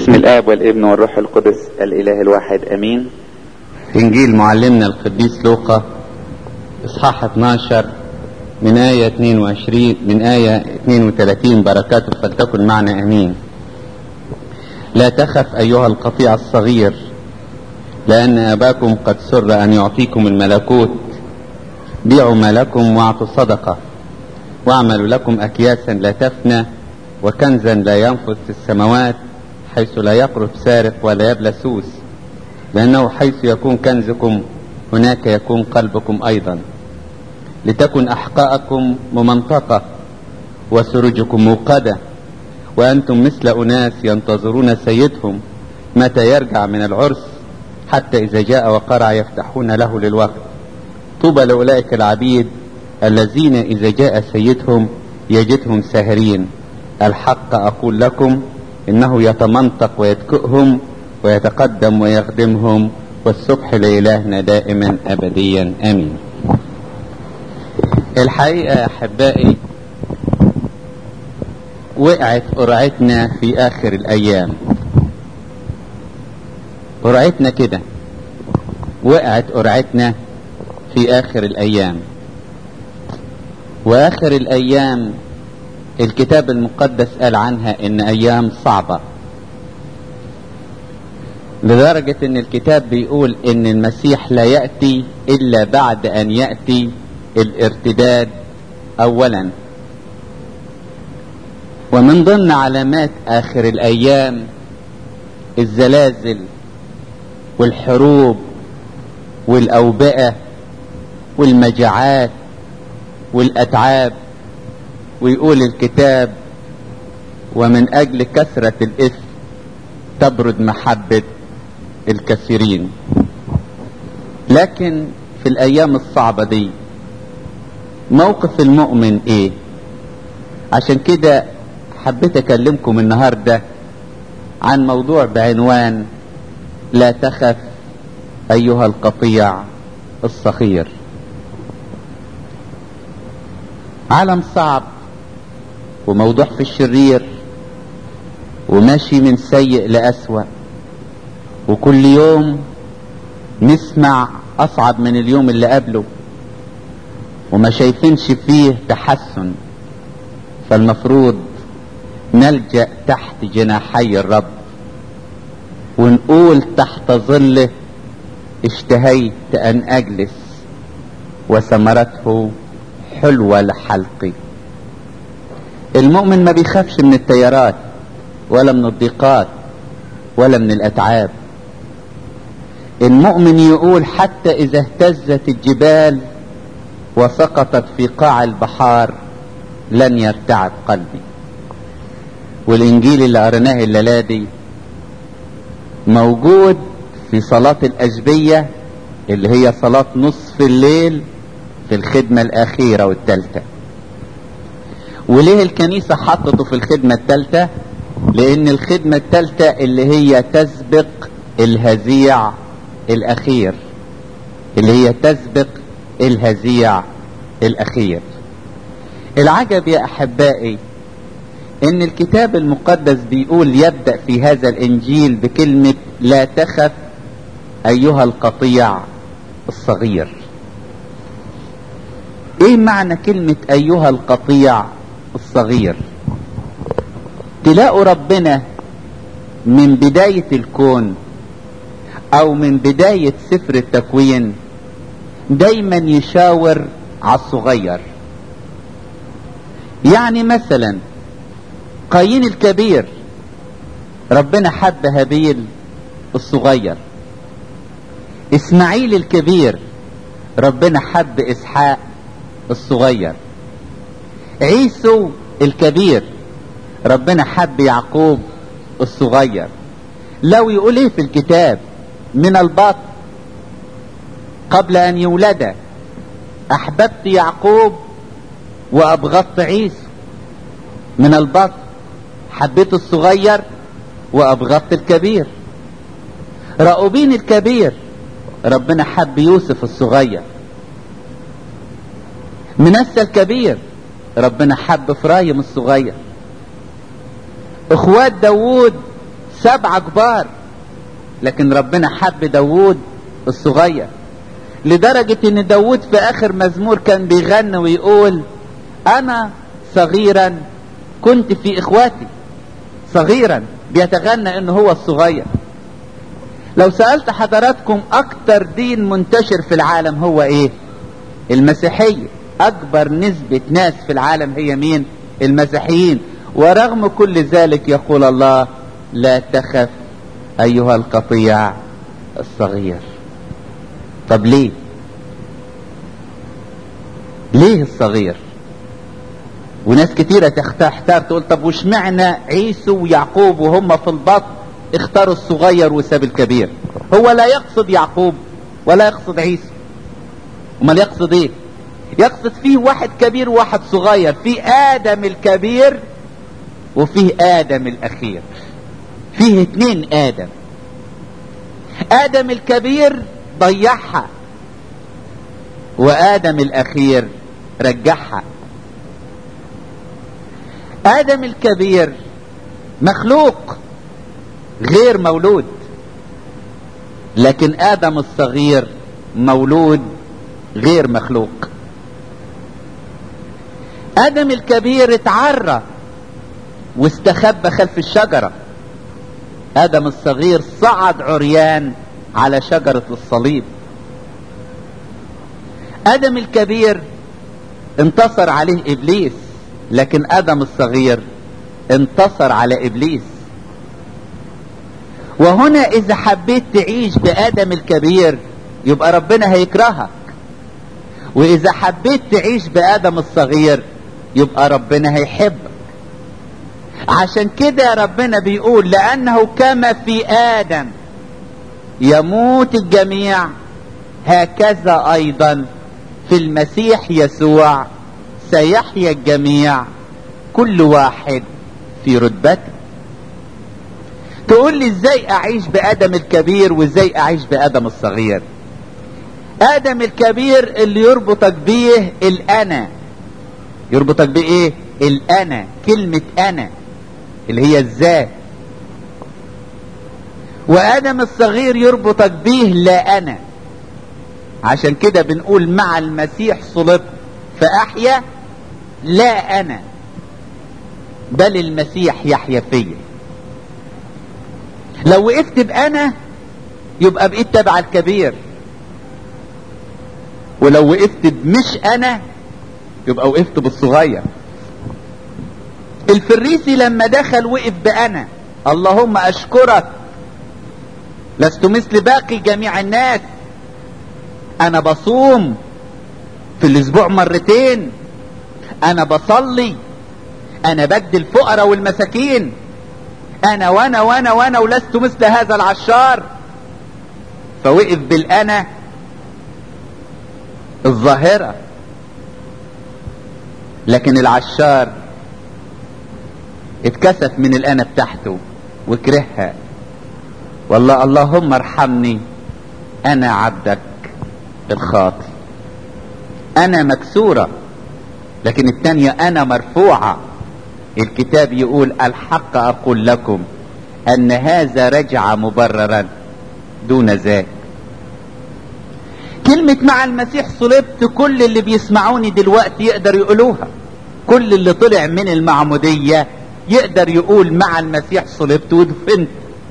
باسم الاب والابن والروح القدس الاله الواحد امين انجيل معلمنا القديس لوقا اصحاح 12 من آية 22 من آية 32 بركاته فلتكن معنا امين لا تخف ايها القطيع الصغير لان اباكم قد سر ان يعطيكم الملكوت بيعوا ما لكم واعطوا صدقة واعملوا لكم اكياسا لا تفنى وكنزا لا ينفذ في السماوات حيث لا يقرب سارق ولا يبلى سوس لأنه حيث يكون كنزكم هناك يكون قلبكم أيضا لتكن أحقاءكم ممنطقة وسرجكم موقدة وأنتم مثل أناس ينتظرون سيدهم متى يرجع من العرس حتى إذا جاء وقرع يفتحون له للوقت طوبى لأولئك العبيد الذين إذا جاء سيدهم يجدهم ساهرين الحق أقول لكم إنه يتمنطق ويتكئهم ويتقدم ويخدمهم والصبح لإلهنا دائما أبديا آمين الحقيقة يا أحبائي وقعت قرعتنا في آخر الأيام قرعتنا كده وقعت قرعتنا في آخر الأيام وآخر الأيام الكتاب المقدس قال عنها ان ايام صعبة لدرجة ان الكتاب بيقول ان المسيح لا يأتي الا بعد ان يأتي الارتداد اولا ومن ضمن علامات اخر الايام الزلازل والحروب والاوبئة والمجاعات والاتعاب ويقول الكتاب ومن اجل كثرة الاثم تبرد محبة الكثيرين لكن في الايام الصعبة دي موقف المؤمن ايه عشان كده حبيت اكلمكم النهاردة عن موضوع بعنوان لا تخف ايها القطيع الصغير عالم صعب وموضوع في الشرير وماشي من سيء لأسوأ وكل يوم نسمع أصعب من اليوم اللي قبله وما شايفينش فيه تحسن فالمفروض نلجأ تحت جناحي الرب ونقول تحت ظله اشتهيت أن أجلس وثمرته حلوة لحلقي المؤمن ما بيخافش من التيارات ولا من الضيقات ولا من الأتعاب المؤمن يقول حتى إذا اهتزت الجبال وسقطت في قاع البحار لن يرتعب قلبي والإنجيل اللي قريناه الليلة دي موجود في صلاة الأجبية اللي هي صلاة نصف الليل في الخدمة الأخيرة والثالثة وليه الكنيسة حطته في الخدمة الثالثة لأن الخدمة الثالثة اللي هي تسبق الهزيع الأخير اللي هي تسبق الهزيع الأخير العجب يا أحبائي إن الكتاب المقدس بيقول يبدأ في هذا الإنجيل بكلمة لا تخف أيها القطيع الصغير ايه معنى كلمة ايها القطيع الصغير تلاقوا ربنا من بداية الكون او من بداية سفر التكوين دايما يشاور على الصغير يعني مثلا قايين الكبير ربنا حب هابيل الصغير اسماعيل الكبير ربنا حب اسحاق الصغير عيسو الكبير ربنا حب يعقوب الصغير لو يقول ايه في الكتاب من البطن قبل ان يولد احببت يعقوب وابغضت عيسو من البطن حبيت الصغير وابغضت الكبير رأوبين الكبير ربنا حب يوسف الصغير منسى الكبير ربنا حب فرايم الصغير اخوات داوود سبعة كبار لكن ربنا حب داوود الصغير لدرجة ان داوود في اخر مزمور كان بيغني ويقول انا صغيرا كنت في اخواتي صغيرا بيتغنى ان هو الصغير لو سألت حضراتكم اكتر دين منتشر في العالم هو ايه المسيحية اكبر نسبة ناس في العالم هي مين المسيحيين ورغم كل ذلك يقول الله لا تخف ايها القطيع الصغير طب ليه ليه الصغير وناس كتيرة تحتار تقول طب وش معنى عيسو ويعقوب وهم في البطن اختاروا الصغير وساب الكبير هو لا يقصد يعقوب ولا يقصد عيسو امال يقصد ايه يقصد فيه واحد كبير وواحد صغير في ادم الكبير وفيه ادم الاخير فيه اتنين ادم ادم الكبير ضيعها وادم الاخير رجعها ادم الكبير مخلوق غير مولود لكن ادم الصغير مولود غير مخلوق ادم الكبير اتعرى واستخبى خلف الشجره ادم الصغير صعد عريان على شجره الصليب ادم الكبير انتصر عليه ابليس لكن ادم الصغير انتصر على ابليس وهنا اذا حبيت تعيش بادم الكبير يبقى ربنا هيكرهك واذا حبيت تعيش بادم الصغير يبقى ربنا هيحبك عشان كده ربنا بيقول لانه كما في ادم يموت الجميع هكذا ايضا في المسيح يسوع سيحيا الجميع كل واحد في رتبته تقول لي ازاي اعيش بادم الكبير وازاي اعيش بادم الصغير ادم الكبير اللي يربطك بيه الانا يربطك بايه الانا كلمة انا اللي هي الذات وادم الصغير يربطك بيه لا انا عشان كده بنقول مع المسيح صلبت فاحيا لا انا بل المسيح يحيا فيا لو وقفت بانا يبقى بقيت تبع الكبير ولو وقفت بمش انا يبقى وقفت بالصغير الفريسي لما دخل وقف بانا اللهم اشكرك لست مثل باقي جميع الناس انا بصوم في الاسبوع مرتين انا بصلي انا بدي الفقراء والمساكين انا وانا وانا وانا ولست مثل هذا العشار فوقف بالانا الظاهرة لكن العشار اتكسف من الانا بتاعته وكرهها والله اللهم ارحمني انا عبدك الخاطي انا مكسورة لكن الثانية انا مرفوعة الكتاب يقول الحق اقول لكم ان هذا رجع مبررا دون ذاك كلمة مع المسيح صلبت كل اللي بيسمعوني دلوقتي يقدر يقولوها كل اللي طلع من المعمودية يقدر يقول مع المسيح صلبت ودفنت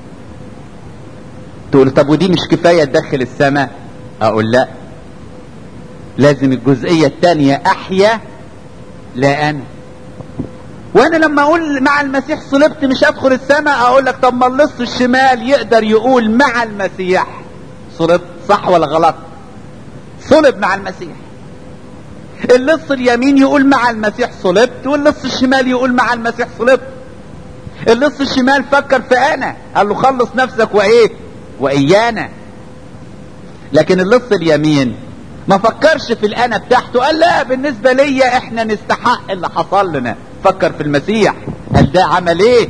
تقول طب ودي مش كفاية تدخل السماء اقول لا لازم الجزئية الثانية احيا لا انا وانا لما اقول مع المسيح صلبت مش هدخل السماء اقول لك طب ما اللص الشمال يقدر يقول مع المسيح صلبت صح ولا غلط صلب مع المسيح اللص اليمين يقول مع المسيح صلبت واللص الشمال يقول مع المسيح صلبت اللص الشمال فكر في انا قال له خلص نفسك وايه وايانا لكن اللص اليمين ما فكرش في الانا بتاعته قال لا بالنسبة ليا احنا نستحق اللي حصل لنا فكر في المسيح قال ده عمل ايه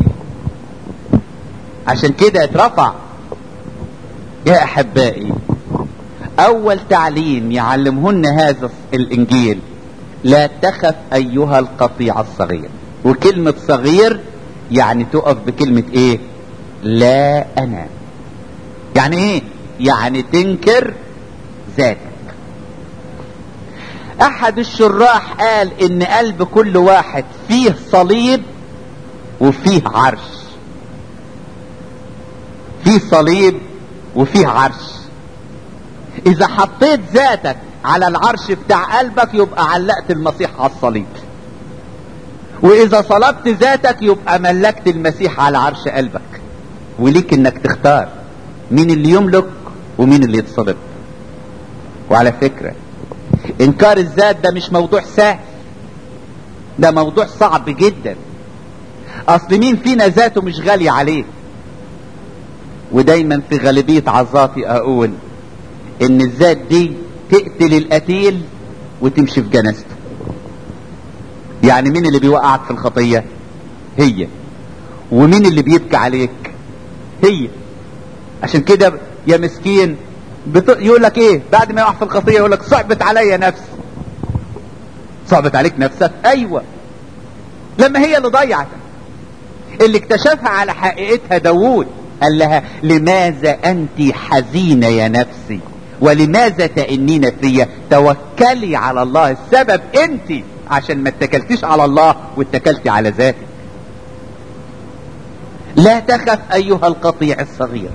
عشان كده اترفع يا احبائي اول تعليم يعلمهن هذا الانجيل لا تخف ايها القطيع الصغير وكلمة صغير يعني تقف بكلمة ايه لا انا يعني ايه يعني تنكر ذاتك احد الشراح قال ان قلب كل واحد فيه صليب وفيه عرش فيه صليب وفيه عرش اذا حطيت ذاتك على العرش بتاع قلبك يبقى علقت المسيح على الصليب واذا صلبت ذاتك يبقى ملكت المسيح على عرش قلبك وليك انك تختار مين اللي يملك ومين اللي يتصلب وعلى فكرة انكار الذات ده مش موضوع سهل ده موضوع صعب جدا اصل مين فينا ذاته مش غالية عليه ودايما في غالبية عظاتي اقول ان الذات دي تقتل القتيل وتمشي في جنازته يعني مين اللي بيوقعك في الخطية هي ومين اللي بيبكي عليك هي عشان كده يا مسكين بت... يقول لك ايه بعد ما يقع في الخطيه يقول لك صعبت عليا نفسي صعبت عليك نفسك ايوه لما هي اللي ضيعتك اللي اكتشفها على حقيقتها داوود قال لها لماذا انت حزينه يا نفسي ولماذا تأنين فيا توكلي على الله السبب انت عشان ما اتكلتيش على الله واتكلتي على ذاتك لا تخف ايها القطيع الصغير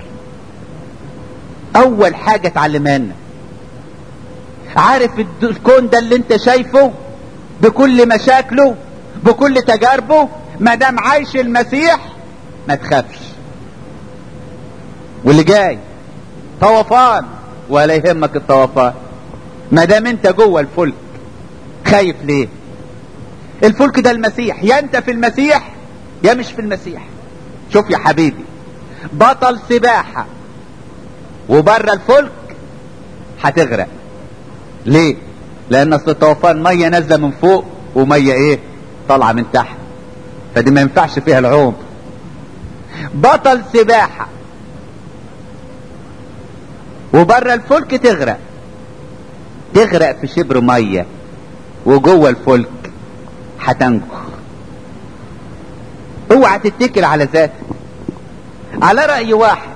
اول حاجة اتعلمها لنا عارف الكون ده اللي انت شايفه بكل مشاكله بكل تجاربه ما دام عايش المسيح ما تخافش واللي جاي طوفان ولا يهمك الطوفان ما دام انت جوه الفلك خايف ليه الفلك ده المسيح يا انت في المسيح يا مش في المسيح شوف يا حبيبي بطل سباحة وبره الفلك هتغرق ليه لان اصل الطوفان ميه نازله من فوق وميه ايه طالعه من تحت فدي ما ينفعش فيها العوم بطل سباحه وبره الفلك تغرق تغرق في شبر ميه وجوه الفلك هتنجو اوعى تتكل على ذاتك على رأي واحد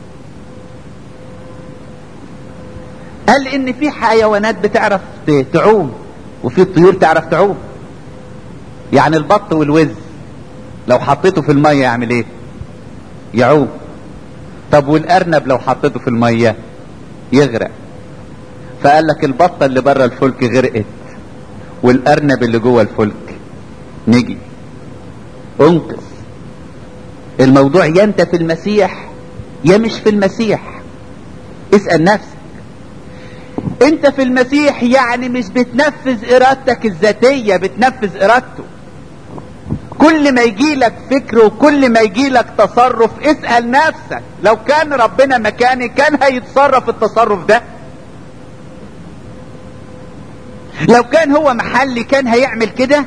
قال ان في حيوانات بتعرف تعوم وفي طيور تعرف تعوم يعني البط والوز لو حطيته في المية يعمل ايه يعوم طب والارنب لو حطيته في المية يغرق فقال لك البطة اللي بره الفلك غرقت والارنب اللي جوه الفلك نجي انقذ الموضوع يا انت في المسيح يا مش في المسيح اسأل نفسك انت في المسيح يعني مش بتنفذ ارادتك الذاتية بتنفذ ارادته كل ما يجي لك فكر وكل ما يجي لك تصرف اسأل نفسك لو كان ربنا مكاني كان هيتصرف التصرف ده لو كان هو محلي كان هيعمل كده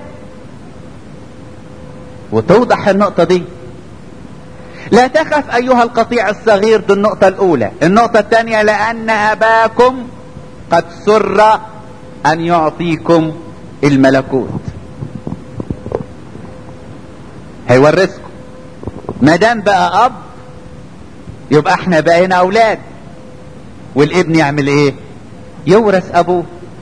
وتوضح النقطة دي لا تخف ايها القطيع الصغير دي النقطة الاولى النقطة الثانية لان اباكم قد سر ان يعطيكم الملكوت هيورثكم ما دام بقى اب يبقى احنا بقينا اولاد والابن يعمل ايه يورث ابوه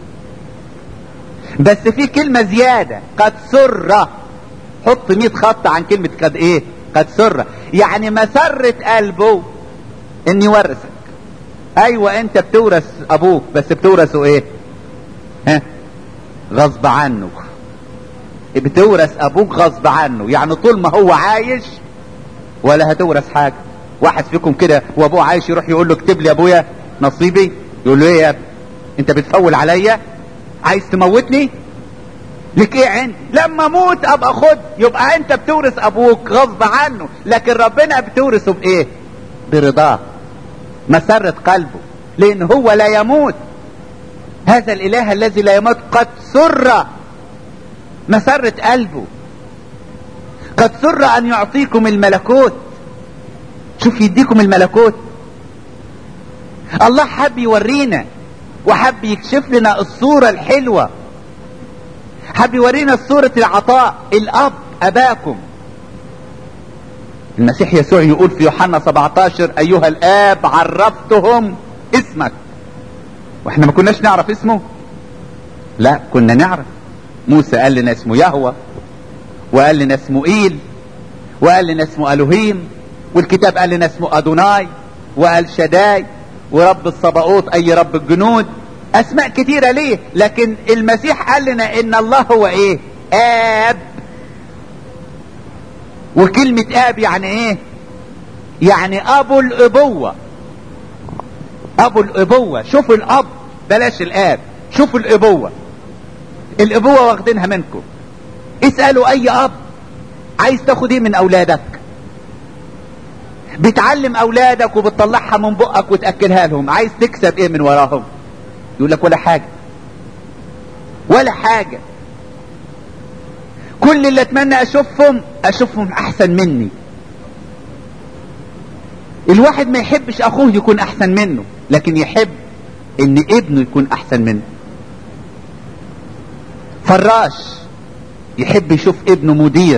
بس في كلمة زيادة قد سر حط 100 خط عن كلمة قد ايه قد سر يعني مسرة قلبه ان يورثك ايوه انت بتورث ابوك بس بتورثه ايه ها غصب عنه بتورث ابوك غصب عنه يعني طول ما هو عايش ولا هتورث حاجة واحد فيكم كده وابوه عايش يروح يقول له اكتب لي يا ابويا نصيبي يقول له ايه يا ابني انت بتفول عليا عايز تموتني لك ايه عندي لما اموت ابقى خد يبقى انت بتورث ابوك غصب عنه لكن ربنا بتورثه بايه برضاه مسرة قلبه لان هو لا يموت هذا الاله الذي لا يموت قد سر مسرة قلبه قد سر ان يعطيكم الملكوت شوف يديكم الملكوت الله حب يورينا وحب يكشف لنا الصورة الحلوة حب يورينا صورة العطاء الاب اباكم المسيح يسوع يقول في يوحنا 17 ايها الاب عرفتهم اسمك واحنا ما كناش نعرف اسمه لا كنا نعرف موسى قال لنا اسمه يهوى وقال لنا اسمه ايل وقال لنا اسمه الوهيم والكتاب قال لنا اسمه ادوناي وقال شداي ورب الصباؤوت اي رب الجنود اسماء كتيره ليه لكن المسيح قال لنا ان الله هو ايه اب وكلمة اب يعني ايه يعني ابو الابوة ابو الابوة شوفوا الاب بلاش الاب شوفوا الابوة الابوة واخدينها منكم اسألوا اي اب عايز تاخد ايه من اولادك بتعلم اولادك وبتطلعها من بقك وتاكلها لهم عايز تكسب ايه من وراهم يقول لك ولا حاجه ولا حاجه كل اللي اتمنى اشوفهم اشوفهم احسن مني الواحد ما يحبش اخوه يكون احسن منه لكن يحب ان ابنه يكون احسن منه فراش يحب يشوف ابنه مدير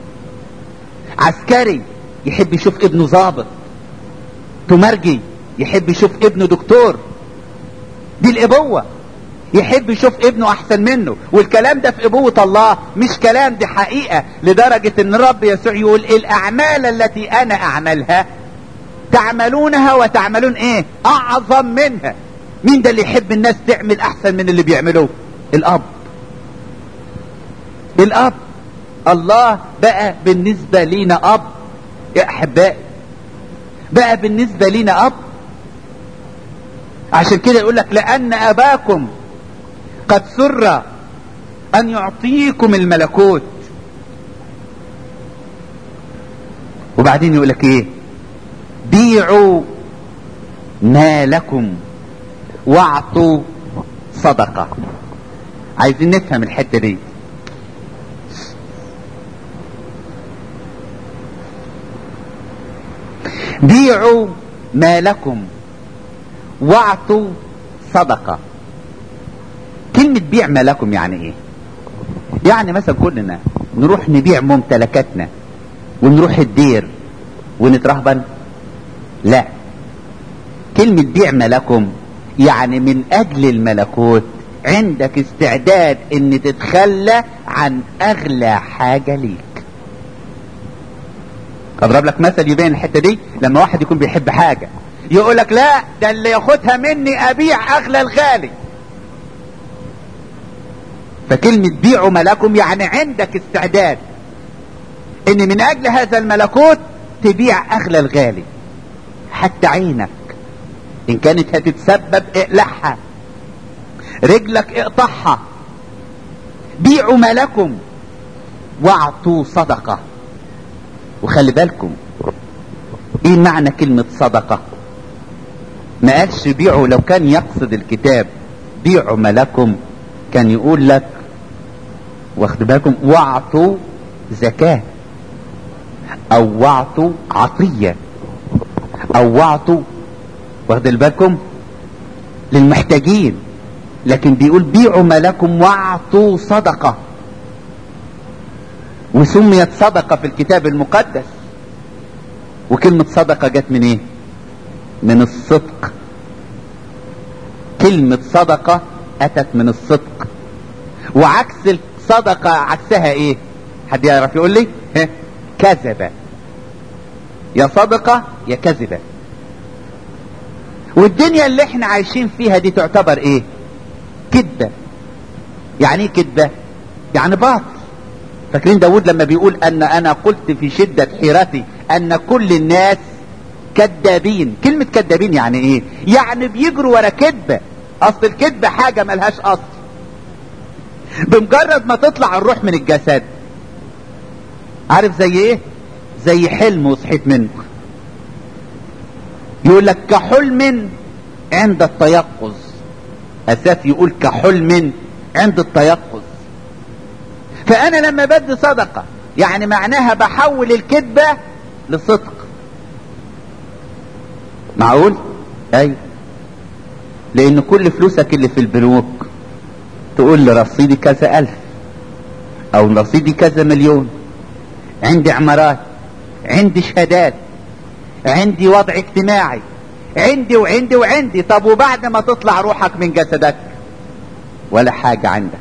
عسكري يحب يشوف ابنه ضابط تمرجي يحب يشوف ابنه دكتور دي الابوه يحب يشوف ابنه احسن منه والكلام ده في ابوة الله مش كلام دي حقيقة لدرجة ان الرب يسوع يقول الاعمال التي انا اعملها تعملونها وتعملون ايه اعظم منها مين ده اللي يحب الناس تعمل احسن من اللي بيعملوه الاب الاب الله بقى بالنسبة لينا اب يا احبائي بقى بالنسبة لينا اب عشان كده يقول لك لان اباكم قد سر ان يعطيكم الملكوت وبعدين يقول لك ايه بيعوا ما لكم واعطوا صدقة عايزين نفهم الحتة دي بيعوا ما لكم واعطوا صدقة كلمة بيع ما لكم يعني ايه يعني مثلا كلنا نروح نبيع ممتلكاتنا ونروح الدير ونترهبن لا كلمة بيع ما لكم يعني من اجل الملكوت عندك استعداد ان تتخلى عن اغلى حاجة ليك اضرب لك مثل يبين الحتة دي لما واحد يكون بيحب حاجة يقول لك لا ده اللي ياخدها مني ابيع اغلى الغالي فكلمة بيعوا ملكم يعني عندك استعداد ان من اجل هذا الملكوت تبيع اغلى الغالي حتى عينك ان كانت هتتسبب اقلعها رجلك اقطعها بيعوا ملكم واعطوا صدقة وخلي بالكم ايه معنى كلمة صدقة ما قالش بيعوا لو كان يقصد الكتاب بيعوا ملكم كان يقول لك واخد بالكم واعطوا زكاة او واعطوا عطية او واعطوا واخد بالكم للمحتاجين لكن بيقول بيعوا ملكم واعطوا صدقة وسميت صدقة في الكتاب المقدس وكلمة صدقة جت من ايه من الصدق كلمة صدقة اتت من الصدق وعكس الصدقة عكسها ايه حد يعرف يقول لي ها كذبة يا صدقة يا كذبة والدنيا اللي احنا عايشين فيها دي تعتبر ايه كذبة يعني ايه كذبة يعني باطل فاكرين داود لما بيقول ان انا قلت في شدة حيرتي ان كل الناس كذابين كلمة كذابين يعني ايه يعني بيجروا ورا كذبة اصل الكذبة حاجة ملهاش اصل بمجرد ما تطلع الروح من الجسد عارف زي ايه زي حلم وصحيت منه يقول لك كحلم عند التيقظ اساس يقول كحلم عند التيقظ فانا لما بدي صدقة يعني معناها بحول الكذبة لصدق معقول ايوه لان كل فلوسك اللي في البنوك تقول لي رصيدي كذا الف او رصيدي كذا مليون عندي عمارات عندي شهادات عندي وضع اجتماعي عندي وعندي وعندي طب وبعد ما تطلع روحك من جسدك ولا حاجة عندك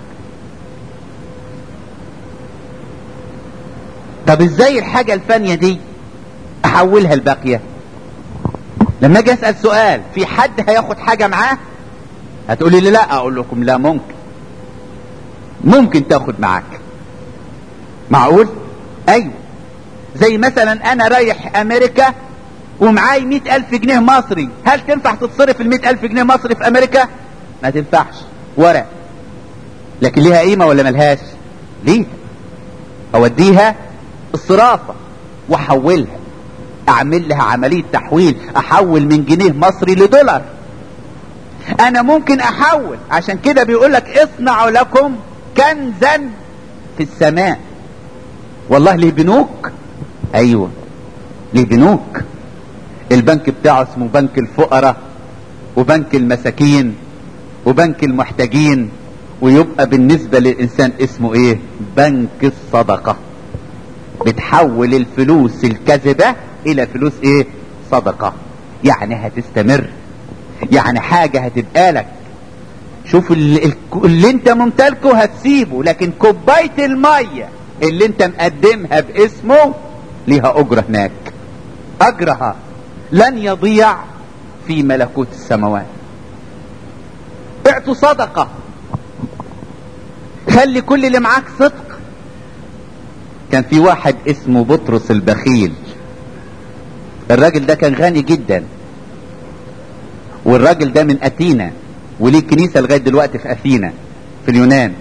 طب ازاي الحاجة الفانية دي احولها الباقية لما اجي اسأل سؤال في حد هياخد حاجة معاه هتقولي لي لا اقول لكم لا ممكن ممكن تاخد معاك معقول ايوه زي مثلا انا رايح امريكا ومعاي مئة الف جنيه مصري هل تنفع تتصرف المئة الف جنيه مصري في امريكا ما تنفعش ورق لكن ليها قيمة ولا ملهاش ليه اوديها الصرافة واحولها اعمل لها عملية تحويل احول من جنيه مصري لدولار انا ممكن احول عشان كده بيقول لك اصنعوا لكم كنزا في السماء والله ليه بنوك ايوه ليه بنوك البنك بتاعه اسمه بنك الفقراء وبنك المساكين وبنك المحتاجين ويبقى بالنسبة للإنسان اسمه إيه؟ بنك الصدقة بتحول الفلوس الكذبة إلى فلوس إيه؟ صدقة يعني هتستمر يعني حاجة هتبقى لك شوف اللي, اللي انت ممتلكه هتسيبه لكن كوباية المية اللي انت مقدمها باسمه ليها أجرة هناك أجرها لن يضيع في ملكوت السماوات اعطوا صدقة خلي كل اللي معاك صدق كان في واحد اسمه بطرس البخيل الراجل ده كان غني جدا والراجل ده من اثينا وليه كنيسة لغاية دلوقتي في اثينا في اليونان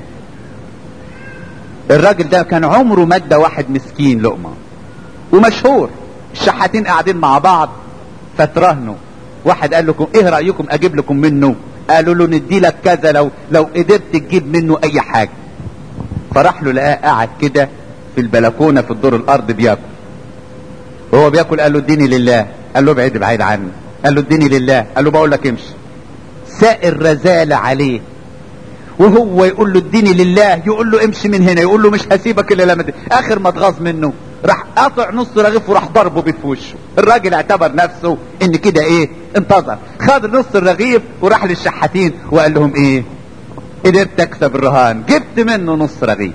الراجل ده كان عمره مادة واحد مسكين لقمة ومشهور الشحاتين قاعدين مع بعض فترهنوا واحد قال لكم ايه رأيكم اجيب لكم منه قالوا له ندي لك كذا لو لو قدرت تجيب منه اي حاجة فراح له لقاه قاعد كده في البلكونة في الدور الارض بياكل وهو بياكل قال له اديني لله قال له ابعد بعيد عني قال له اديني لله قال له بقول لك امشي سائر رزالة عليه وهو يقول له اديني لله يقول له امشي من هنا يقول له مش هسيبك الا لما اخر ما اتغاظ منه راح قاطع نص رغيف وراح ضربه بيه في وشه الراجل اعتبر نفسه ان كده ايه انتظر خد نص الرغيف وراح للشحاتين وقال لهم ايه قدرت اكسب الرهان جبت منه نص رغيف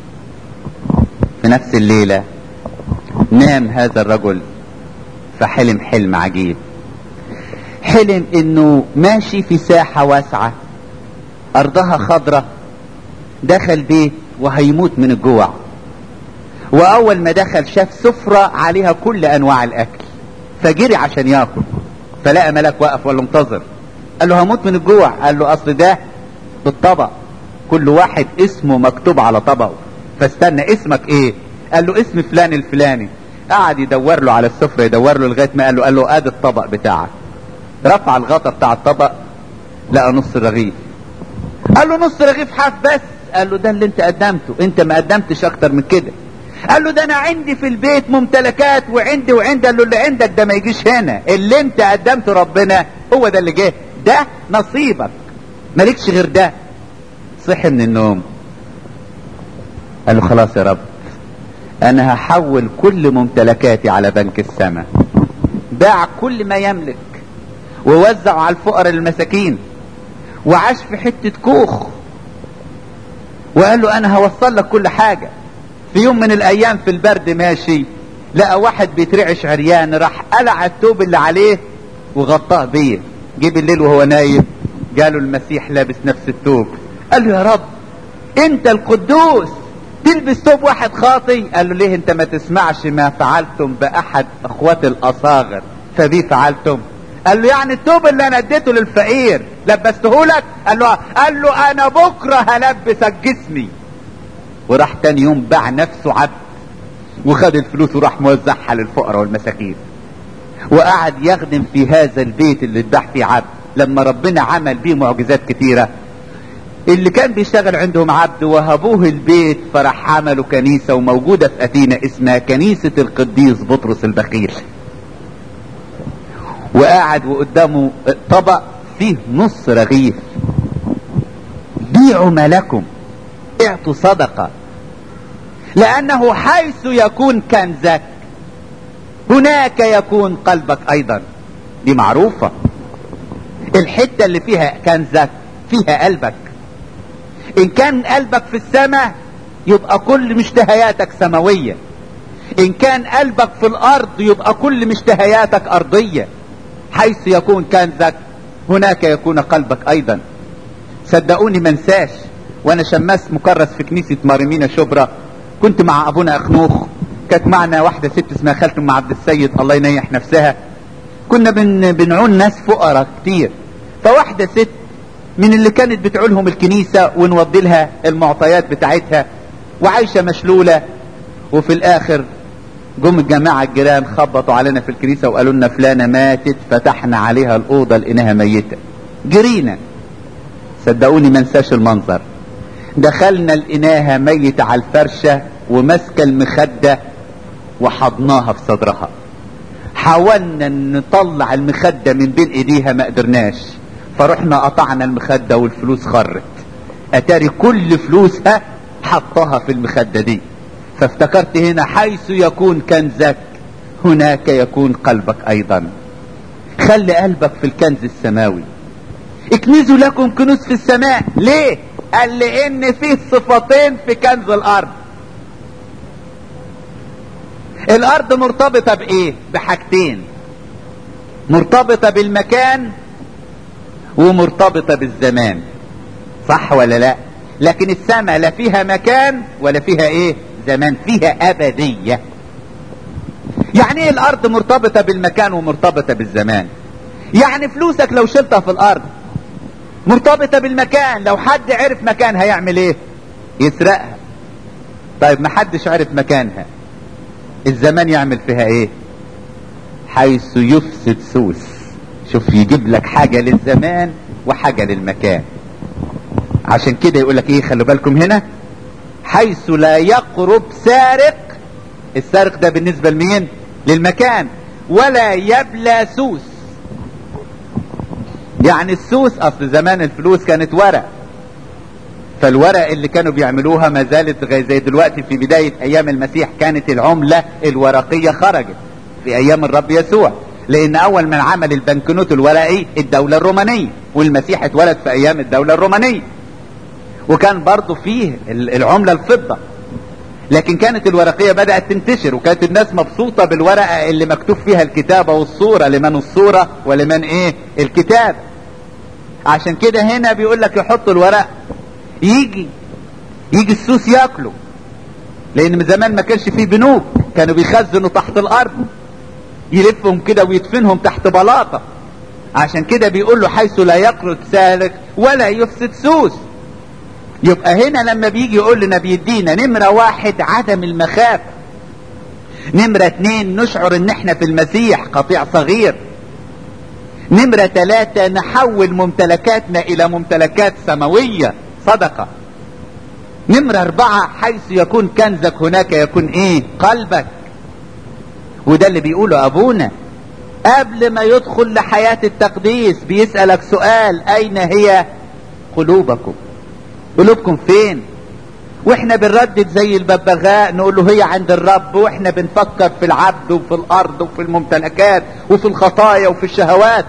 في نفس الليلة نام هذا الرجل فحلم حلم عجيب حلم انه ماشي في ساحة واسعة ارضها خضرة دخل بيت وهيموت من الجوع واول ما دخل شاف سفرة عليها كل انواع الاكل فجري عشان ياكل فلقى ملاك واقف ولا منتظر قال له هموت من الجوع قال له اصل ده بالطبق كل واحد اسمه مكتوب على طبقه فاستنى اسمك ايه قال له اسم فلان الفلاني قعد يدور له على السفرة يدور له لغاية ما قال له قال له ادي الطبق بتاعك رفع الغطا بتاع الطبق لقى نص رغيف قال له نص رغيف حاف بس قال له ده اللي انت قدمته انت ما قدمتش اكتر من كده قال له ده انا عندي في البيت ممتلكات وعندي وعندي قال له اللي عندك ده ما يجيش هنا اللي انت قدمته ربنا هو ده اللي جه ده نصيبك مالكش غير ده صحي من النوم قال له خلاص يا رب انا هحول كل ممتلكاتي على بنك السماء باع كل ما يملك ووزعه على الفقراء المساكين وعاش في حتة كوخ وقال له انا هوصل لك كل حاجة في يوم من الايام في البرد ماشي لقى واحد بيترعش عريان راح قلع الثوب اللي عليه وغطاه بيه جه بالليل وهو نايم جاله المسيح لابس نفس الثوب قال له يا رب انت القدوس تلبس ثوب واحد خاطي قال له ليه انت ما تسمعش ما فعلتم باحد اخوات الاصاغر فبي فعلتم قال له يعني الثوب اللي انا اديته للفقير لبسته لك قال له قال له انا بكره هلبسك جسمي وراح تاني يوم باع نفسه عبد وخد الفلوس وراح موزعها للفقراء والمساكين وقعد يخدم في هذا البيت اللي اتباع فيه عبد لما ربنا عمل بيه معجزات كتيرة اللي كان بيشتغل عندهم عبد وهبوه البيت فراح عملوا كنيسة وموجودة في أثينا اسمها كنيسة القديس بطرس البخيل وقاعد وقدامه طبق فيه نص رغيف بيعوا ما لكم اعطوا صدقة لأنه حيث يكون كنزك هناك يكون قلبك ايضا دي معروفة الحتة اللي فيها كنزك فيها قلبك ان كان قلبك في السماء يبقى كل مشتهياتك سماوية ان كان قلبك في الارض يبقى كل مشتهياتك ارضية حيث يكون كنزك هناك يكون قلبك ايضا صدقوني منساش وانا شماس مكرس في كنيسة مارمينا شبرا كنت مع ابونا اخنوخ كانت معنا واحدة ست اسمها خالته ام عبد السيد الله ينيح نفسها كنا بن بنعون ناس فقراء كتير فواحدة ست من اللي كانت بتعولهم الكنيسة ونودي لها المعطيات بتاعتها وعايشة مشلولة وفي الاخر جم الجماعة الجيران خبطوا علينا في الكنيسة وقالوا لنا فلانة ماتت فتحنا عليها الأوضة لقيناها ميتة جرينا صدقوني ما انساش المنظر دخلنا لقيناها ميتة على الفرشة وماسكة المخدة وحضناها في صدرها حاولنا نطلع المخدة من بين ايديها ما قدرناش فرحنا قطعنا المخدة والفلوس خرت اتاري كل فلوسها حطها في المخدة دي فافتكرت هنا حيث يكون كنزك هناك يكون قلبك ايضا خلي قلبك في الكنز السماوي اكنزوا لكم كنوز في السماء ليه قال لان فيه صفتين في كنز الارض الارض مرتبطة بايه بحاجتين مرتبطة بالمكان ومرتبطة بالزمان صح ولا لا لكن السماء لا فيها مكان ولا فيها ايه زمان فيها ابدية يعني ايه الارض مرتبطة بالمكان ومرتبطة بالزمان يعني فلوسك لو شلتها في الارض مرتبطة بالمكان لو حد عرف مكان هيعمل ايه يسرقها طيب ما حدش عرف مكانها الزمان يعمل فيها ايه حيث يفسد سوس شوف يجيب لك حاجة للزمان وحاجة للمكان عشان كده يقول لك ايه خلوا بالكم هنا حيث لا يقرب سارق السارق ده بالنسبة لمين للمكان ولا يبلى سوس يعني السوس اصل زمان الفلوس كانت ورق فالورق اللي كانوا بيعملوها ما زالت زي دلوقتي في بداية ايام المسيح كانت العملة الورقية خرجت في ايام الرب يسوع لان اول من عمل البنكنوت الورقي الدولة الرومانية والمسيح اتولد في ايام الدولة الرومانية وكان برضه فيه العملة الفضة لكن كانت الورقية بدأت تنتشر وكانت الناس مبسوطة بالورقة اللي مكتوب فيها الكتابة والصورة لمن الصورة ولمن ايه الكتاب عشان كده هنا بيقول لك يحطوا الورق يجي يجي السوس ياكله لان من زمان ما كانش فيه بنوك كانوا بيخزنوا تحت الارض يلفهم كده ويدفنهم تحت بلاطة عشان كده بيقول له حيث لا يقرض سالك ولا يفسد سوس يبقى هنا لما بيجي يقول لنا بيدينا نمرة واحد عدم المخافة نمرة اتنين نشعر ان احنا في المسيح قطيع صغير نمرة ثلاثة نحول ممتلكاتنا الى ممتلكات سماوية صدقة نمرة اربعة حيث يكون كنزك هناك يكون ايه قلبك وده اللي بيقوله ابونا قبل ما يدخل لحياة التقديس بيسألك سؤال اين هي قلوبكم قلوبكم فين واحنا بنردد زي الببغاء نقول له هي عند الرب واحنا بنفكر في العبد وفي الارض وفي الممتلكات وفي الخطايا وفي الشهوات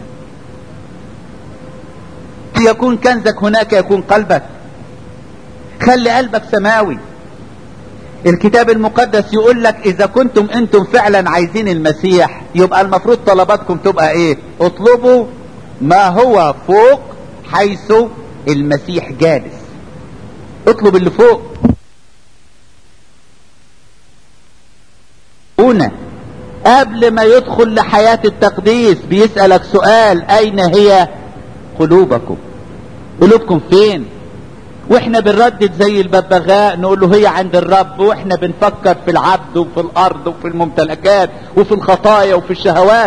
يكون كنزك هناك يكون قلبك خلي قلبك سماوي الكتاب المقدس يقول لك اذا كنتم انتم فعلا عايزين المسيح يبقى المفروض طلباتكم تبقى ايه اطلبوا ما هو فوق حيث المسيح جالس اطلب اللي فوق هنا قبل ما يدخل لحياة التقديس بيسألك سؤال اين هي قلوبكم قلوبكم فين واحنا بنردد زي الببغاء نقول له هي عند الرب واحنا بنفكر في العبد وفي الارض وفي الممتلكات وفي الخطايا وفي الشهوات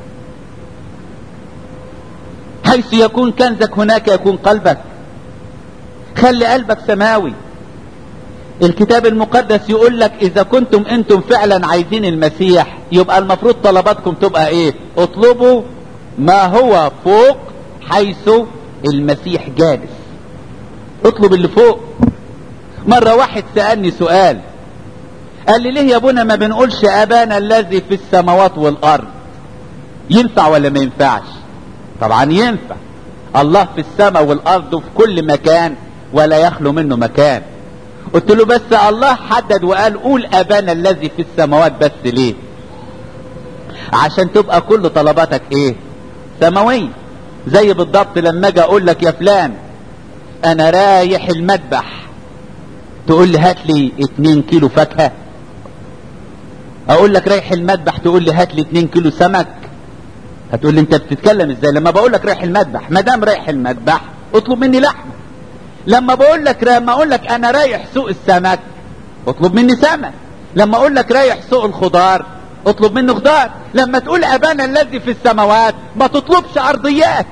حيث يكون كنزك هناك يكون قلبك خلي قلبك سماوي الكتاب المقدس يقول لك اذا كنتم انتم فعلا عايزين المسيح يبقى المفروض طلباتكم تبقى ايه اطلبوا ما هو فوق حيث المسيح جالس اطلب اللي فوق مرة واحد سألني سؤال قال لي ليه يا ابونا ما بنقولش ابانا الذي في السماوات والارض ينفع ولا ما ينفعش طبعا ينفع الله في السماء والارض وفي كل مكان ولا يخلو منه مكان قلت له بس الله حدد وقال قول ابانا الذي في السماوات بس ليه عشان تبقى كل طلباتك ايه سماوية زي بالضبط لما اجي اقول لك يا فلان انا رايح المذبح تقول لي هات لي 2 كيلو فاكهه اقول لك رايح المذبح تقول لي هات لي 2 كيلو سمك هتقول لي انت بتتكلم ازاي لما بقول لك رايح المذبح ما دام رايح المذبح اطلب مني لحمه لما بقول لك لما اقول لك انا رايح سوق السمك اطلب مني سمك لما اقول لك رايح سوق الخضار اطلب مني خضار لما تقول ابانا الذي في السماوات ما تطلبش ارضيات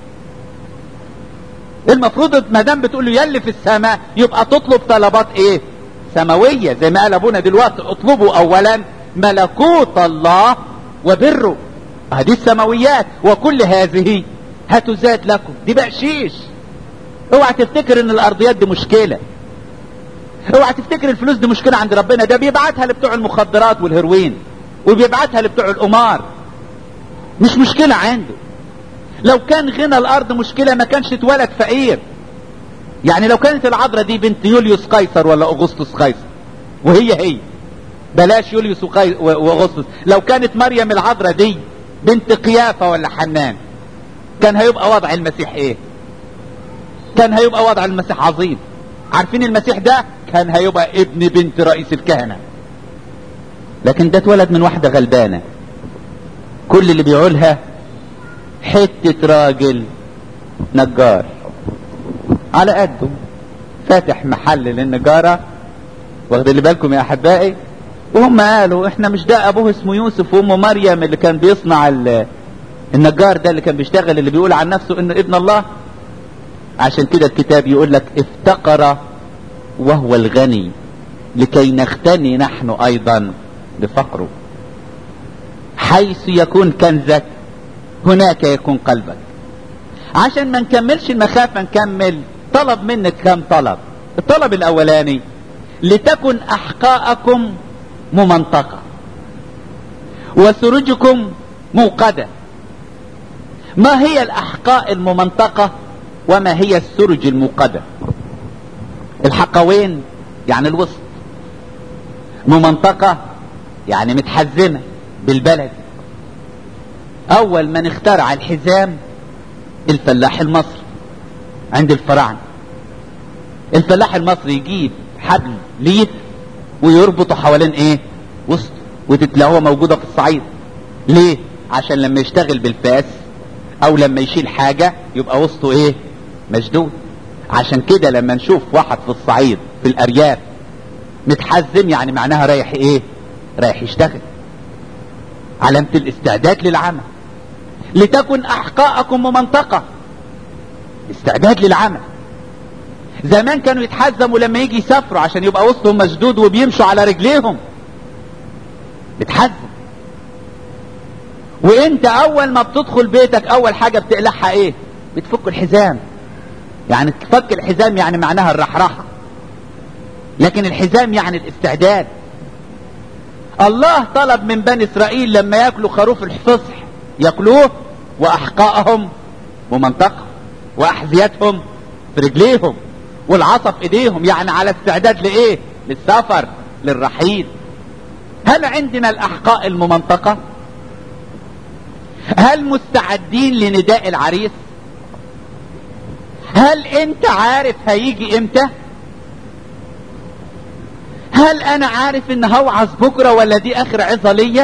المفروض ما دام بتقول له يلي في السماء يبقى تطلب طلبات ايه سماويه زي ما قال ابونا دلوقتي اطلبوا اولا ملكوت الله وبره هذه السماويات وكل هذه هتزاد لكم دي بقشيش اوعى تفتكر ان الارضيات دي مشكله اوعى تفتكر الفلوس دي مشكله عند ربنا ده بيبعتها لبتوع المخدرات والهيروين وبيبعتها لبتوع القمار مش مشكله عنده لو كان غنى الارض مشكله ما كانش اتولد فقير يعني لو كانت العذراء دي بنت يوليوس قيصر ولا اغسطس قيصر وهي هي بلاش يوليوس وقي... واغسطس لو كانت مريم العذراء دي بنت قيافه ولا حنان كان هيبقى وضع المسيح ايه كان هيبقى وضع المسيح عظيم عارفين المسيح ده كان هيبقى ابن بنت رئيس الكهنه لكن ده اتولد من واحده غلبانه كل اللي بيقولها حتة راجل نجار على قده فاتح محل للنجارة واخدين بالكم يا احبائي وهم قالوا احنا مش ده ابوه اسمه يوسف وامه مريم اللي كان بيصنع النجار ده اللي كان بيشتغل اللي بيقول عن نفسه انه ابن الله عشان كده الكتاب يقول لك افتقر وهو الغني لكي نختني نحن ايضا بفقره حيث يكون كنزك هناك يكون قلبك عشان ما نكملش المخافة نكمل طلب منك كم طلب الطلب الاولاني لتكن احقاءكم ممنطقة وسرجكم موقدة ما هي الاحقاء الممنطقة وما هي السرج الموقدة الحقوين يعني الوسط ممنطقة يعني متحزمة بالبلد اول من اخترع الحزام الفلاح المصري عند الفراعنه الفلاح المصري يجيب حبل ليف ويربطه حوالين ايه وسط وتتلاقوها موجوده في الصعيد ليه عشان لما يشتغل بالفاس او لما يشيل حاجه يبقى وسطه ايه مشدود عشان كده لما نشوف واحد في الصعيد في الارياف متحزم يعني معناها رايح ايه رايح يشتغل علامة الاستعداد للعمل لتكن احقاءكم ممنطقة استعداد للعمل زمان كانوا يتحزموا لما يجي يسافروا عشان يبقى وسطهم مشدود وبيمشوا على رجليهم بتحزم وانت اول ما بتدخل بيتك اول حاجة بتقلعها ايه بتفك الحزام يعني تفك الحزام يعني معناها الرحرحة لكن الحزام يعني الاستعداد الله طلب من بني اسرائيل لما ياكلوا خروف الفصح ياكلوه واحقائهم ومنطقة واحذيتهم في رجليهم والعصا في ايديهم يعني على استعداد لايه للسفر للرحيل هل عندنا الاحقاء الممنطقة هل مستعدين لنداء العريس هل انت عارف هيجي امتى هل انا عارف ان هوعظ بكرة ولا دي اخر عظة ليا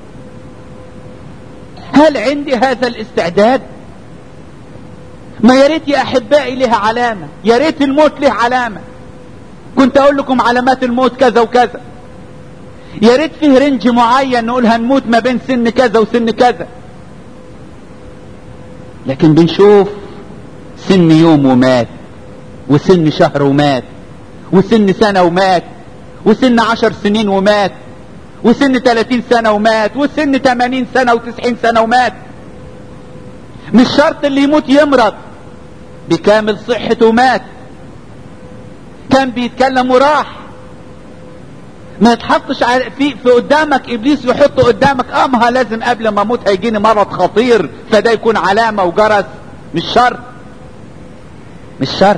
هل عندي هذا الاستعداد ما يا ريت يا احبائي لها علامة يا ريت الموت له علامة كنت اقول لكم علامات الموت كذا وكذا يا ريت فيه رنج معين نقول هنموت ما بين سن كذا وسن كذا لكن بنشوف سن يوم ومات وسن شهر ومات وسن سنة ومات وسن عشر سنين ومات وسن تلاتين سنة ومات وسن تمانين سنة وتسعين سنة ومات مش شرط اللي يموت يمرض بكامل صحته مات كان بيتكلم وراح ما يتحطش على في في قدامك ابليس يحط قدامك امها لازم قبل ما اموت هيجيني مرض خطير فده يكون علامه وجرس مش شرط مش شرط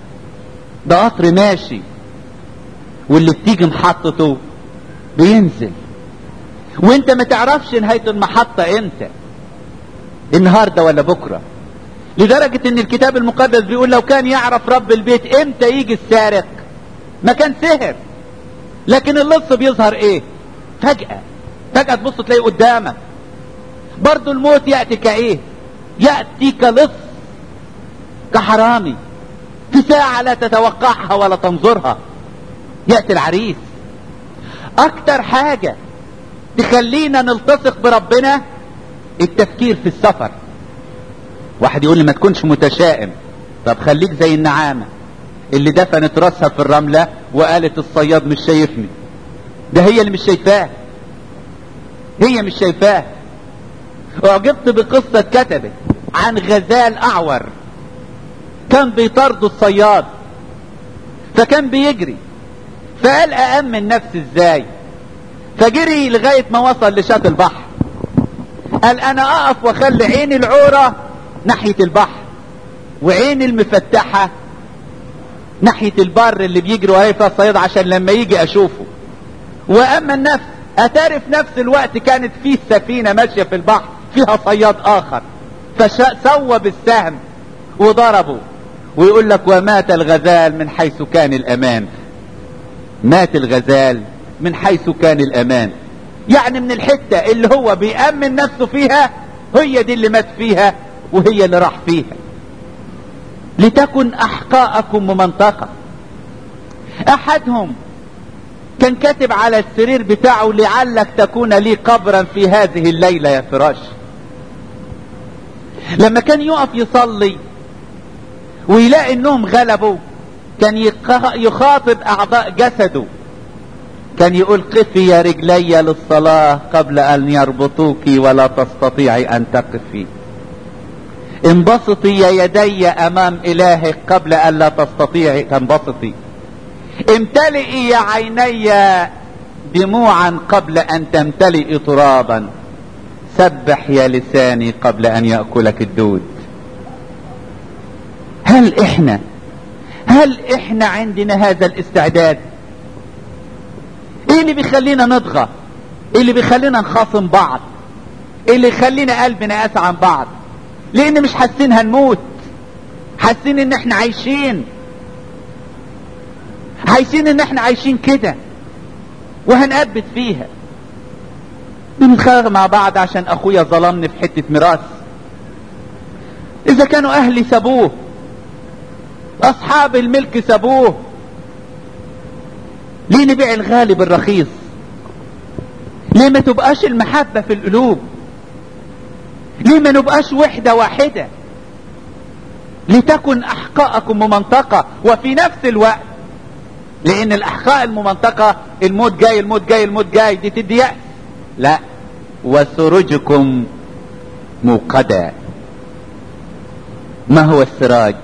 ده قطر ماشي واللي بتيجي محطته بينزل وانت ما تعرفش نهايه المحطه امتى النهارده ولا بكره لدرجه ان الكتاب المقدس بيقول لو كان يعرف رب البيت امتى يجي السارق ما كان سهر لكن اللص بيظهر ايه فجأة فجأة تبص تلاقيه قدامك برضو الموت يأتي كايه يأتي كلص كحرامي في ساعة لا تتوقعها ولا تنظرها يأتي العريس اكتر حاجة تخلينا نلتصق بربنا التفكير في السفر واحد يقول لي ما تكونش متشائم طب خليك زي النعامة اللي دفنت راسها في الرملة وقالت الصياد مش شايفني ده هي اللي مش شايفاه هي مش شايفاه اعجبت بقصة كتبت عن غزال اعور كان بيطارده الصياد فكان بيجري فقال أأمن نفسي ازاي فجري لغاية ما وصل لشاط البحر قال انا اقف واخلي عيني العورة ناحية البحر وعيني المفتحة ناحية البر اللي بيجري ورايا فيها الصياد عشان لما يجي اشوفه واما النفس اتاري في نفس الوقت كانت فيه سفينة ماشية في البحر فيها صياد اخر فسوى بالسهم وضربه ويقول لك ومات الغزال من حيث كان الامان مات الغزال من حيث كان الامان يعني من الحتة اللي هو بيأمن نفسه فيها هي دي اللي مات فيها وهي اللي راح فيها لتكن احقاءكم ممنطقة احدهم كان كاتب على السرير بتاعه لعلك تكون لي قبرا في هذه الليلة يا فراش لما كان يقف يصلي ويلاقي انهم غلبوا كان يخاطب اعضاء جسده كان يقول قفي يا رجلي للصلاة قبل ان يربطوك ولا تستطيعي ان تقفي انبسطي يا يدي امام الهك قبل ان لا تستطيعي تنبسطي امتلئي يا عيني دموعا قبل ان تمتلئي ترابا سبح يا لساني قبل ان ياكلك الدود هل احنا هل احنا عندنا هذا الاستعداد ايه اللي بيخلينا نضغى ايه اللي بيخلينا نخاصم بعض ايه اللي يخلينا قلبنا قاسى عن بعض لان مش حاسين هنموت حاسين ان احنا عايشين عايشين ان احنا عايشين كده وهنقبت فيها بنتخانق مع بعض عشان اخويا ظلمني في حتة ميراث اذا كانوا اهلي سابوه اصحاب الملك سابوه ليه نبيع الغالي بالرخيص ليه ما تبقاش المحبة في القلوب ليه ما نبقاش وحدة واحدة لتكن احقاءكم ممنطقة وفي نفس الوقت لان الاحقاء الممنطقة الموت جاي الموت جاي الموت جاي دي تدي يأس لا وسرجكم موقدا ما هو السراج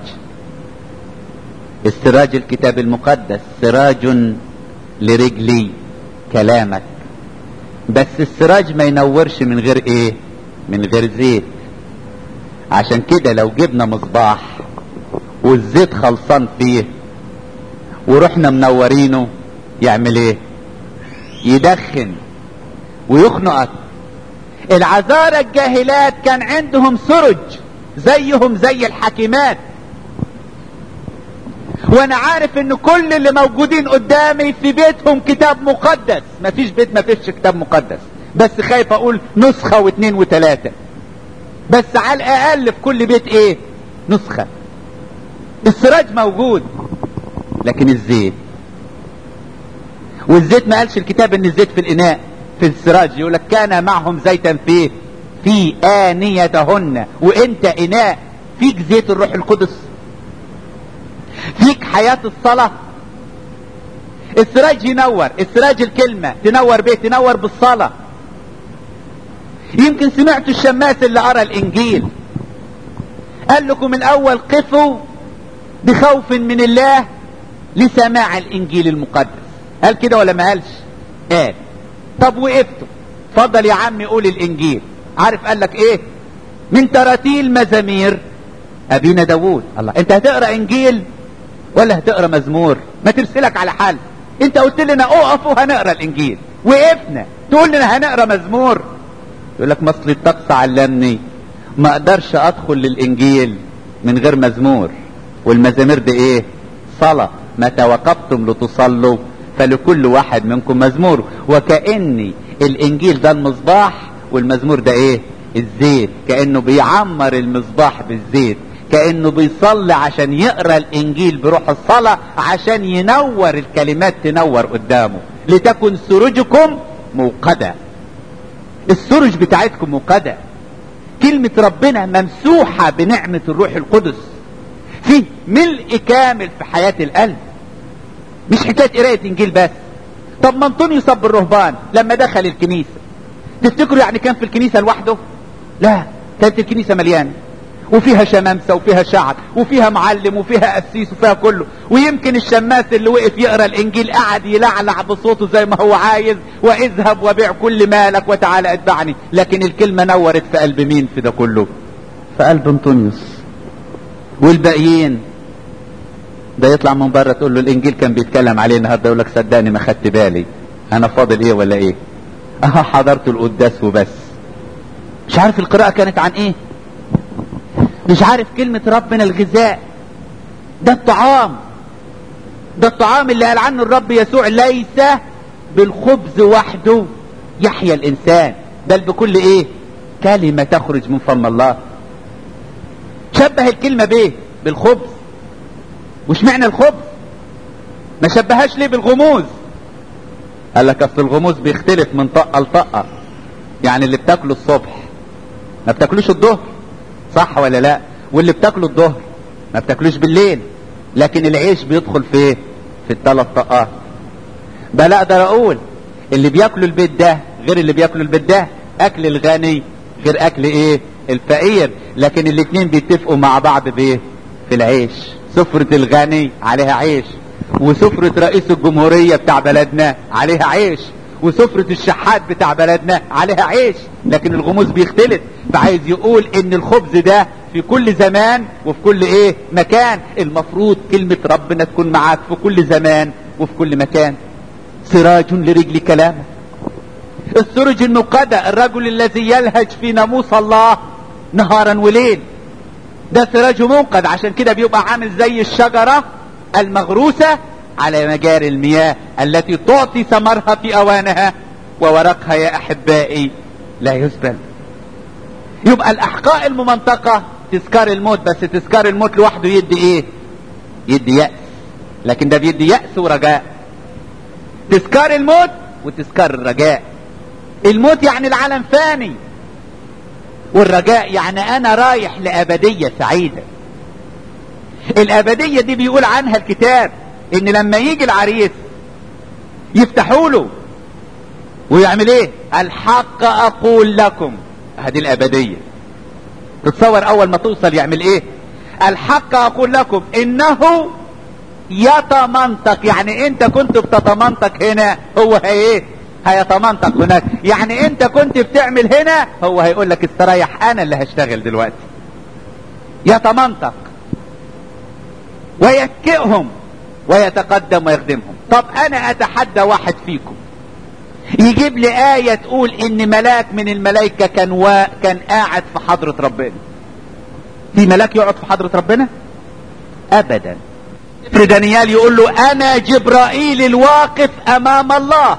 السراج الكتاب المقدس سراج لرجلي كلامك بس السراج ما ينورش من غير ايه من غير زيت عشان كده لو جبنا مصباح والزيت خلصان فيه ورحنا منورينه يعمل ايه يدخن ويخنقك العذارى الجاهلات كان عندهم سرج زيهم زي الحكيمات وانا عارف ان كل اللي موجودين قدامي في بيتهم كتاب مقدس مفيش بيت ما فيش كتاب مقدس بس خايف اقول نسخة واثنين وثلاثة بس على الاقل في كل بيت ايه نسخة السراج موجود لكن الزيت والزيت ما قالش الكتاب ان الزيت في الاناء في السراج يقول لك كان معهم زيتا فيه في آنيتهن وانت اناء فيك زيت الروح القدس فيك حياة الصلاة السراج ينور السراج الكلمة تنور بيه تنور بالصلاة يمكن سمعتوا الشماس اللي قرا الانجيل قال لكم الاول قفوا بخوف من الله لسماع الانجيل المقدس قال كده ولا ما قالش قال طب وقفتوا اتفضل يا عمي قول الانجيل عارف قال لك ايه من تراتيل مزامير ابينا داوود الله انت هتقرا انجيل ولا هتقرا مزمور ما ترسلك على حل انت قلت لنا اقف وهنقرا الانجيل وقفنا تقول لنا هنقرا مزمور يقول لك مصل الطقس علمني ما اقدرش ادخل للانجيل من غير مزمور والمزامير دي ايه صلاة متى وقفتم لتصلوا فلكل واحد منكم مزمور وكأني الانجيل ده المصباح والمزمور ده ايه الزيت كأنه بيعمر المصباح بالزيت كأنه بيصلي عشان يقرأ الانجيل بروح الصلاة عشان ينور الكلمات تنور قدامه لتكن سروجكم موقدة السرج بتاعتكم موقدة كلمة ربنا ممسوحة بنعمة الروح القدس فيه ملء كامل في حياة القلب مش حكاية قراية انجيل بس طب ما انطونيوس اب الرهبان لما دخل الكنيسة تفتكروا يعني كان في الكنيسة لوحده لا كانت الكنيسة مليانة وفيها شمامسة وفيها شعب وفيها معلم وفيها قسيس وفيها كله ويمكن الشماس اللي وقف يقرا الانجيل قعد يلعلع بصوته زي ما هو عايز واذهب وبيع كل مالك وتعالى اتبعني لكن الكلمة نورت في قلب مين في ده كله في قلب انطونيوس والباقيين ده يطلع من بره تقول له الانجيل كان بيتكلم عليه النهارده يقول لك صدقني ما خدت بالي انا فاضل ايه ولا ايه اه حضرت القداس وبس مش عارف القراءة كانت عن ايه مش عارف كلمة ربنا الغذاء ده الطعام ده الطعام اللي قال عنه الرب يسوع ليس بالخبز وحده يحيا الانسان بل بكل ايه كلمة تخرج من فم الله شبه الكلمة بايه بالخبز وش معنى الخبز ما شبهاش ليه بالغموز قال لك اصل الغموز بيختلف من طقه لطقه يعني اللي بتاكله الصبح ما بتاكلوش الظهر صح ولا لا واللي بتاكله الظهر ما بتاكلوش بالليل لكن العيش بيدخل في ايه في الثلاث طقات بل اقدر اقول اللي بياكلوا البيت ده غير اللي بياكلوا البيت ده اكل الغني غير اكل ايه الفقير لكن الاتنين بيتفقوا مع بعض بايه في العيش سفرة الغني عليها عيش وسفرة رئيس الجمهورية بتاع بلدنا عليها عيش وسفرة الشحات بتاع بلدنا عليها عيش لكن الغموس بيختلف فعايز يقول ان الخبز ده في كل زمان وفي كل ايه مكان المفروض كلمة ربنا تكون معاك في كل زمان وفي كل مكان سراج لرجل كلامك السرج المقدة الرجل الذي يلهج في ناموس الله نهارا وليل ده سراج منقد عشان كده بيبقى عامل زي الشجرة المغروسة على مجاري المياه التي تعطي ثمرها في اوانها وورقها يا احبائي لا يسبل يبقى الاحقاء الممنطقة تذكار الموت بس تذكار الموت لوحده يدي ايه يدي يأس لكن ده بيدي يأس ورجاء تذكار الموت وتذكار الرجاء الموت يعني العالم فاني والرجاء يعني انا رايح لابدية سعيدة الابدية دي بيقول عنها الكتاب ان لما يجي العريس يفتحوا له ويعمل ايه الحق اقول لكم هذه الابدية تتصور اول ما توصل يعمل ايه الحق اقول لكم انه يتمنطق يعني انت كنت بتتمنطق هنا هو هي ايه هيتمنطق هناك يعني انت كنت بتعمل هنا هو هيقول لك استريح انا اللي هشتغل دلوقتي يتمنطق ويكئهم ويتقدم ويخدمهم طب انا اتحدى واحد فيكم يجيب لي آية تقول ان ملاك من الملائكة كان و... كان قاعد في حضرة ربنا في ملاك يقعد في حضرة ربنا ابدا سفر دانيال يقول له انا جبرائيل الواقف امام الله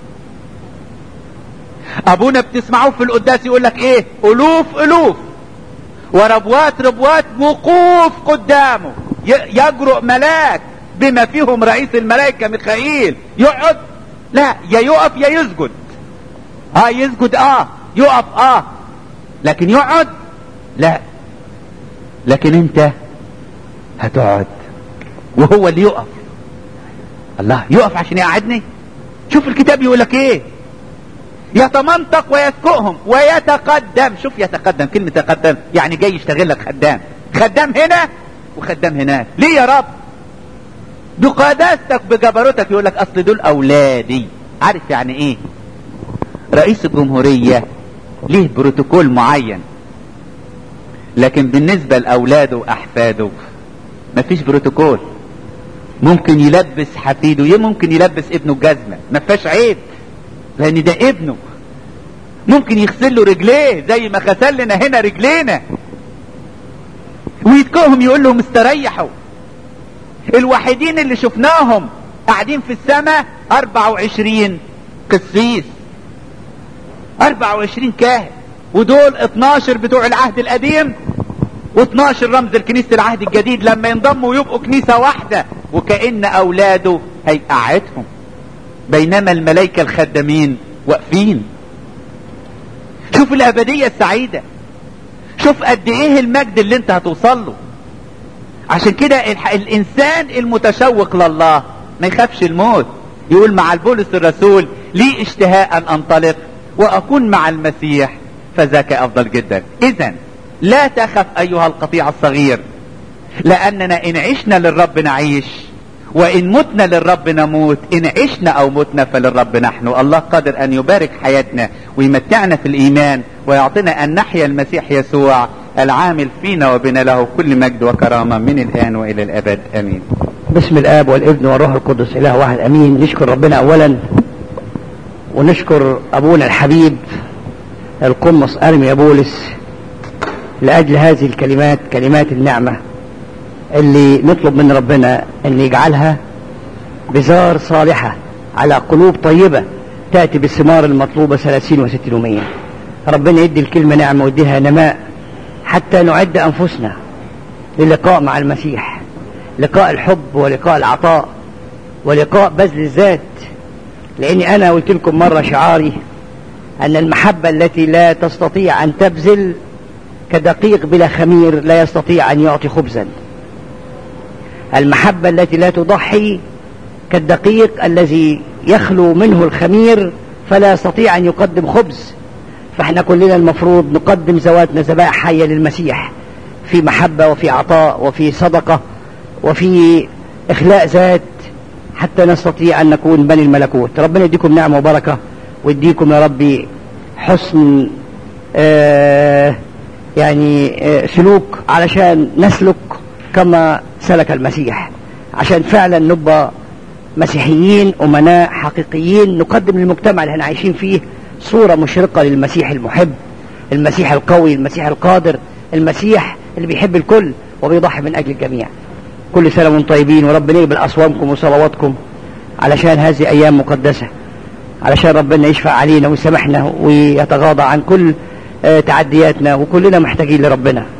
ابونا بتسمعوه في القداس يقول لك ايه الوف الوف وربوات ربوات وقوف قدامه يجرؤ ملاك بما فيهم رئيس الملائكة ميخائيل يقعد لا يا يقف يا يسجد اه يسجد اه يقف اه لكن يقعد لا لكن انت هتقعد وهو اللي يقف الله يقف عشان يقعدني شوف الكتاب يقول لك ايه يتمنطق ويسكئهم ويتقدم شوف يتقدم كلمة يتقدم يعني جاي يشتغل لك خدام خدام هنا وخدام هناك ليه يا رب بقداستك بجبروتك يقول لك اصل دول اولادي عارف يعني ايه رئيس الجمهورية ليه بروتوكول معين لكن بالنسبة لأولاده وأحفاده مفيش بروتوكول ممكن يلبس حفيده ممكن يلبس ابنه الجزمة ما فيهاش عيب لأن ده ابنه ممكن يغسل له رجليه زي ما غسل لنا هنا رجلينا ويتكوهم يقول لهم استريحوا الوحيدين اللي شفناهم قاعدين في السماء 24 قسيس 24 كاهن ودول 12 بتوع العهد القديم و12 رمز الكنيسة العهد الجديد لما ينضموا ويبقوا كنيسة واحدة وكأن أولاده هيقعدهم بينما الملائكة الخدامين واقفين شوف الأبدية السعيدة شوف قد ايه المجد اللي انت هتوصل له عشان كده الانسان المتشوق لله ما يخافش الموت يقول مع البولس الرسول لي اشتهاء ان انطلق واكون مع المسيح فذاك افضل جدا اذا لا تخف ايها القطيع الصغير لاننا ان عشنا للرب نعيش وان متنا للرب نموت ان عشنا او متنا فللرب نحن الله قادر ان يبارك حياتنا ويمتعنا في الايمان ويعطينا ان نحيا المسيح يسوع العامل فينا وبنا له كل مجد وكرامه من الان والى الابد امين باسم الاب والابن والروح القدس اله واحد امين نشكر ربنا اولا ونشكر ابونا الحبيب القمص ارمي بولس لاجل هذه الكلمات كلمات النعمه اللي نطلب من ربنا ان يجعلها بزار صالحه على قلوب طيبه تاتي بالثمار المطلوبه ثلاثين وستين ومية ربنا يدي الكلمه نعمه ويديها نماء حتى نعد انفسنا للقاء مع المسيح لقاء الحب ولقاء العطاء ولقاء بذل الذات لاني انا قلت لكم مره شعاري ان المحبه التي لا تستطيع ان تبذل كدقيق بلا خمير لا يستطيع ان يعطي خبزا المحبه التي لا تضحي كالدقيق الذي يخلو منه الخمير فلا يستطيع ان يقدم خبز فاحنا كلنا المفروض نقدم ذواتنا ذبائح حيه للمسيح في محبه وفي عطاء وفي صدقه وفي اخلاء ذات حتى نستطيع ان نكون بني الملكوت ربنا يديكم نعمه وبركه ويديكم يا ربي حسن آه يعني آه سلوك علشان نسلك كما سلك المسيح عشان فعلا نبقى مسيحيين امناء حقيقيين نقدم للمجتمع اللي احنا عايشين فيه صوره مشرقه للمسيح المحب المسيح القوي المسيح القادر المسيح اللي بيحب الكل وبيضحي من اجل الجميع كل سنه وانتم طيبين وربنا يقبل اصوامكم وصلواتكم علشان هذه ايام مقدسه علشان ربنا يشفع علينا ويسامحنا ويتغاضى عن كل تعدياتنا وكلنا محتاجين لربنا